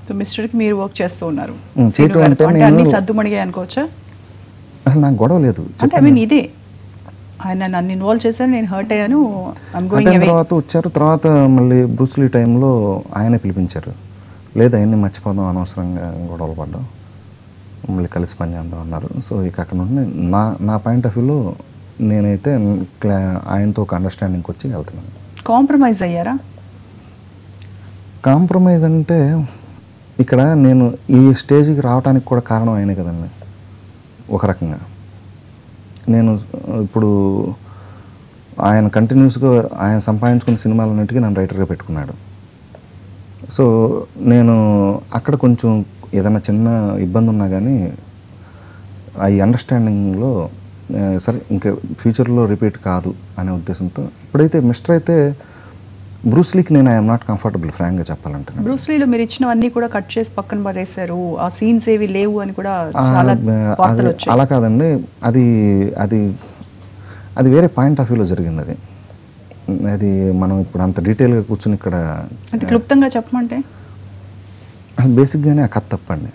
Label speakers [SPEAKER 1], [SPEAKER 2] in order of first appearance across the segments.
[SPEAKER 1] So మిస్టర్కి మీరు work చేస్తూ ఉన్నారు
[SPEAKER 2] ఉమ్,
[SPEAKER 1] సీను
[SPEAKER 2] చేయటం
[SPEAKER 1] గారితో.
[SPEAKER 2] అంటే
[SPEAKER 1] అంటే
[SPEAKER 2] నేను-
[SPEAKER 1] అన్ని సర్దుమణిగాయి అనుకోవచ్చా
[SPEAKER 2] అసలు నాకు గొడవ లేదు
[SPEAKER 1] అంటే ఐ మీన్ ఇదే ఆయన నన్ను ఇన్వాల్వ్ చేశారు నేను హర్ట్ అయ్యాను ఐమ్ గోయింగ్
[SPEAKER 2] అంటే
[SPEAKER 1] అవే
[SPEAKER 2] తర్వాత వచ్చారు తర్వాత మళ్ళీ బ్రూస్లీ టైంలో ఆయనే పిలిపించారు లేదు ఆయన్ని మర్చిపోదాం అనవసరంగా గొడవలు పడ్డాం మళ్ళీ కలిసి పని చేద్దాం అన్నారు సో ఇక అక్కడ నుండి నా నా పాయింట్ ఆఫ్ వ్యూలో నేనైతే క్లా ఆయనతో ఒక అండర్స్టాండింగ్కి వచ్చి వెళ్తున్నాను
[SPEAKER 1] కాంప్రమైజ్ అయ్యారా
[SPEAKER 2] కాంప్రమైజ్ అంటే ఇక్కడ నేను ఈ స్టేజ్కి రావడానికి కూడా కారణం ఆయనే కదండి ఒక రకంగా నేను ఇప్పుడు ఆయన కంటిన్యూస్గా ఆయన సంపాదించుకున్న సినిమాలన్నిటికీ నన్ను రైటర్గా పెట్టుకున్నాడు సో నేను అక్కడ కొంచెం ఏదైనా చిన్న ఇబ్బంది ఉన్నా కానీ ఆ అండర్స్టాండింగ్లో ఆ, సరే ఇంకా ఫ్యూచర్లో రిపీట్ కాదు అనే ఉద్దేశంతో ఇప్పుడైతే మిస్టర్ అయితే బ్రూస్లీకి నేను ఐఎమ్ నాట్ కంఫర్టబుల్ ఫ్రాంక్గా చెప్పాలంటే
[SPEAKER 1] బ్రూస్లీలో మీరు ఇచ్చినవన్నీ కూడా కట్ చేసి పక్కన పడేశారు ఆ సీన్స్ ఏవి లేవు అని కూడా
[SPEAKER 2] ఆ,
[SPEAKER 1] చాలా
[SPEAKER 2] అది
[SPEAKER 1] వార్తలు వచ్చాయి
[SPEAKER 2] అలా కాదండి అది అది అది వేరే పాయింట్ ఆఫ్ వ్యూలో జరిగింది అది అది మనం ఇప్పుడు అంత డీటెయిల్గా కూర్చుని ఇక్కడ
[SPEAKER 1] అంటే క్లుప్తంగా చెప్పమంటే
[SPEAKER 2] బేసిక్గానే ఆ కథ తప్పండి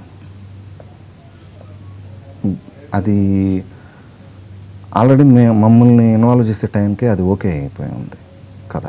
[SPEAKER 2] అది ఆల్రెడీ మే మమ్మల్ని ఇన్వాల్వ్ చేసే టైంకి అది ఓకే అయిపోయి ఉంది కథ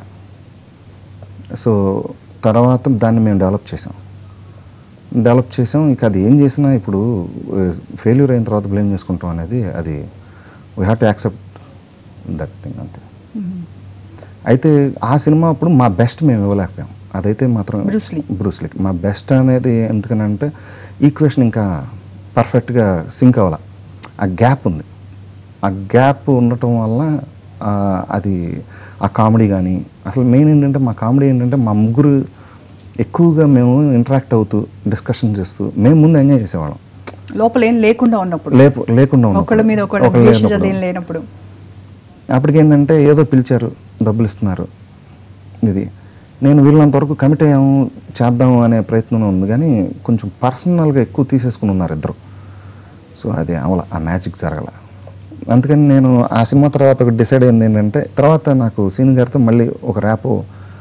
[SPEAKER 2] సో తర్వాత దాన్ని మేము డెవలప్ చేసాం డెవలప్ చేసాం ఇక అది ఏం చేసినా ఇప్పుడు ఫెయిల్యూర్ అయిన తర్వాత బ్లేమ్ చేసుకుంటాం అనేది అది we have to accept that thing అంతే అయితే ఆ సినిమా అప్పుడు మా బెస్ట్ మేము ఇవ్వలేకపోయాం అదైతే మాత్రం
[SPEAKER 1] బ్రూస్లీ.
[SPEAKER 2] బ్రూస్లీకి మా బెస్ట్ అనేది ఎందుకనంటే ఈక్వేషన్ ఇంకా పర్ఫెక్ట్గా సింక్ అవ్వాల ఆ గ్యాప్ ఉంది ఆ గ్యాప్ ఉండటం వల్ల ఆ, అది ఆ కామెడీ కానీ అసలు మెయిన్ ఏంటంటే మా కామెడీ ఏంటంటే మా ముగ్గురు ఎక్కువగా మేము ఇంటరాక్ట్ అవుతూ డిస్కషన్ చేస్తూ మేము ముందు ఎంజాయ్ చేసేవాళ్ళం
[SPEAKER 1] లోపల ఏం లేకుండా ఉన్నప్పుడు
[SPEAKER 2] లేపు లేకుండా ఉన్నప్పుడు.
[SPEAKER 1] ఒకళ్ళ మీద ఒకళ్ళ
[SPEAKER 2] ఒకళ్ళు
[SPEAKER 1] రిలేషన్
[SPEAKER 2] లేనప్పుడు.
[SPEAKER 1] ఏం లేనప్పుడు
[SPEAKER 2] అప్పటికేంటంటే ఏదో పిలిచారు డబ్బులు ఇస్తున్నారు ఇది నేను వీళ్ళంత వరకు కమిట్ అయ్యాము చేద్దాము అనే ప్రయత్నం ఉంది కానీ కొంచెం పర్సనల్గా ఎక్కువ తీసేసుకుని ఉన్నారు ఇద్దరు సో అది అవల ఆ మ్యాజిక్ జరగల అందుకని నేను ఆ సినిమా తర్వాత ఒక డిసైడ్ అయింది ఏంటంటే తర్వాత నాకు సీన్ గారితో మళ్ళీ ఒక ర్యాపు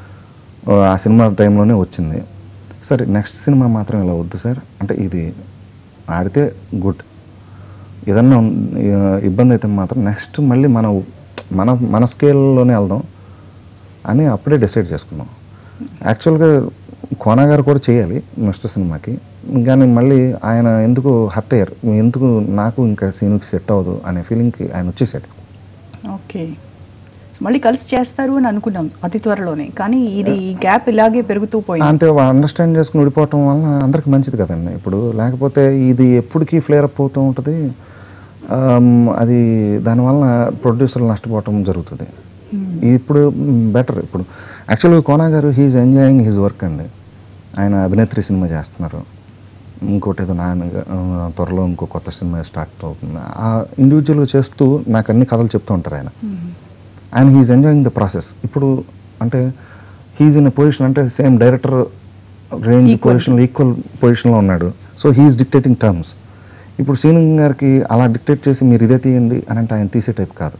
[SPEAKER 2] ఆ సినిమా టైంలోనే వచ్చింది సరే నెక్స్ట్ సినిమా మాత్రం ఇలా వద్దు సార్ అంటే ఇది ఆడితే గుడ్ ఏదన్నా ఉన్- ఆ, ఇబ్బంది అయితే మాత్రం నెక్స్ట్ మళ్ళీ మన మన మన స్కేల్లోనే వెళ్దాం అని అప్పుడే డిసైడ్ చేసుకున్నాం యాక్చువల్గా కోనా గారు కూడా చేయాలి మిస్టర్ సినిమాకి కానీ మళ్ళీ ఆయన ఎందుకు హర్ట్ అయ్యారు ఎందుకు నాకు ఇంకా సీనుకి సెట్ అవ్వదు అనే ఫీలింగ్కి ఆయన వచ్చేసాడు
[SPEAKER 1] ఓకే మళ్ళీ కలిసి చేస్తారు అని అనుకున్నాం అతి త్వరలోనే కానీ ఇది గ్యాప్ ఇలాగే పెరుగుతూ పోయింది
[SPEAKER 2] అంటే అండర్స్టాండ్ చేసుకుని విడిపోవటం వల్ల అందరికి మంచిది కదండి ఇప్పుడు లేకపోతే ఇది ఎప్పటికీ ఫ్లేర్ అప్ అవుతూ ఉంటుంది ఆమ్, అది దానివల్ల ప్రొడ్యూసర్లు నష్టపోవటం జరుగుతుంది ఇప్పుడు బెటర్ ఇప్పుడు యాక్చువల్గా కోనా గారు హీఈస్ ఎంజాయింగ్ హిజ్ వర్క్ అండి ఆయన అభినేత్రి సినిమా చేస్తున్నారు ఇంకోటి ఏదో నాయన ఆ, త్వరలో ఇంకో కొత్త సినిమా స్టార్ట్ అవుతుంది ఆ ఇండివిజువల్గా చేస్తూ నాకు అన్ని కథలు చెప్తూ ఉంటారు ఆయన ఆయన హీఈస్ ఎంజాయింగ్ ద ప్రాసెస్ ఇప్పుడు అంటే హీఈస్ ఇన్ పొజిషన్ అంటే సేమ్ డైరెక్టర్ రేంజ్ పొజిషన్లో ఈక్వల్ పొజిషన్లో ఉన్నాడు సో హీఈస్ డిక్టేటింగ్ టర్మ్స్ ఇప్పుడు సీను గారికి అలా డిక్టేట్ చేసి మీరు ఇదే తీయండి అని అంటే ఆయన తీసే టైప్ కాదు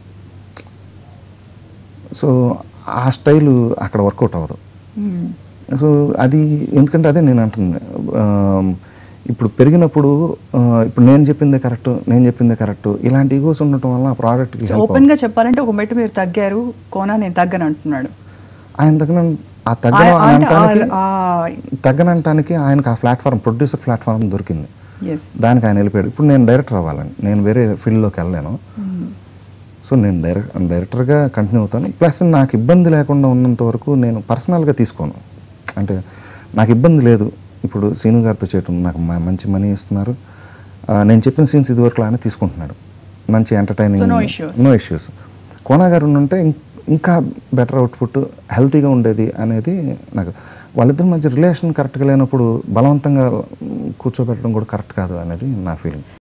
[SPEAKER 2] సో ఆ స్టైల్ అక్కడ వర్కౌట్ అవ్వదు
[SPEAKER 1] మ్మ్.
[SPEAKER 2] సో అది ఎందుకంటే అదే నేను అంటుంది ఆ, ఇప్పుడు పెరిగినప్పుడు ఆ, ఇప్పుడు నేను చెప్పిందే కరెక్ట్ నేను చెప్పిందే కరెక్ట్ ఇలాంటి ఈగోస్ ఉండటం వల్ల ఆ ప్రోడక్ట్కి
[SPEAKER 1] సో ఓపెన్ గా చెప్పాలంటే ఒక మెట్టు మీరు తగ్గారు కోనా నేను తగ్గను అంటున్నాడు
[SPEAKER 2] ఆయన తగిన ఆ తగ్గన
[SPEAKER 1] ఆ- అంటే
[SPEAKER 2] అనటానికి
[SPEAKER 1] ఆ-
[SPEAKER 2] తగ్గనంటానికి ఆయనకు ఆ ప్లాట్ఫామ్ ప్రొడ్యూసర్ ప్లాట్ఫామ్ దొరికింది
[SPEAKER 1] ఎస్
[SPEAKER 2] దానికి ఆయన వెళ్ళిపోయాడు ఇప్పుడు నేను డైరెక్టర్ అవ్వాలండి నేను వేరే ఫీల్డ్లోకి వెళ్ళలేను సో నేను డైరెక్ట్ డైరెక్టర్గా కంటిన్యూ అవుతాను ప్లస్ నాకు ఇబ్బంది లేకుండా ఉన్నంత వరకు నేను పర్సనల్గా తీసుకోను అంటే నాకు ఇబ్బంది లేదు ఇప్పుడు సీను గారితో చేయటం నాకు మ- మంచి మనీ ఇస్తున్నారు ఆ, నేను చెప్పిన సీన్స్ ఇదివరకు లానే తీసుకుంటున్నాడు మంచి entertaining
[SPEAKER 1] So, no issues.
[SPEAKER 2] No issues Kona గారు ఉంటే ఇంకా బెటర్ అవుట్పుట్ హెల్తీగా ఉండేది అనేది నాకు వాళ్ళిద్దరి మధ్య రిలేషన్ కరెక్ట్గా లేనప్పుడు బలవంతంగా కూర్చోబెట్టడం కూడా కరెక్ట్ కాదు అనేది నా ఫీలింగ్